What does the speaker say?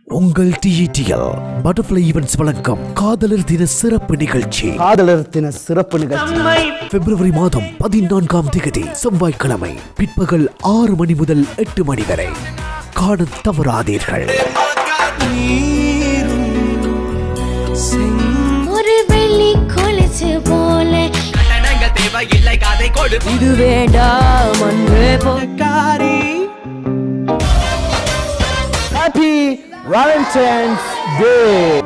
உங்கள் டிஇடிஎல் butterfly events வழங்கும் காதலர் தின சிறப்பு நிகழ்ச்சி காதலர் தின சிறப்பு நிகழ்ச்சி பிப்ரவரி மாதம் பதினான்காம் தேதி செவ்வாய்க்கிழமை பிற்பகல் ஆறு மணி முதல் எட்டு மணி வரை காணத் தவறாதீர்கள் ஒரு வெள்ளி கொலுசு போல கட்டணங்கள் தேவையில்லை கதை கொடு இது வேண்டாம் அன்பே போ ஹாப்பி வேலண்டைன்ஸ் டே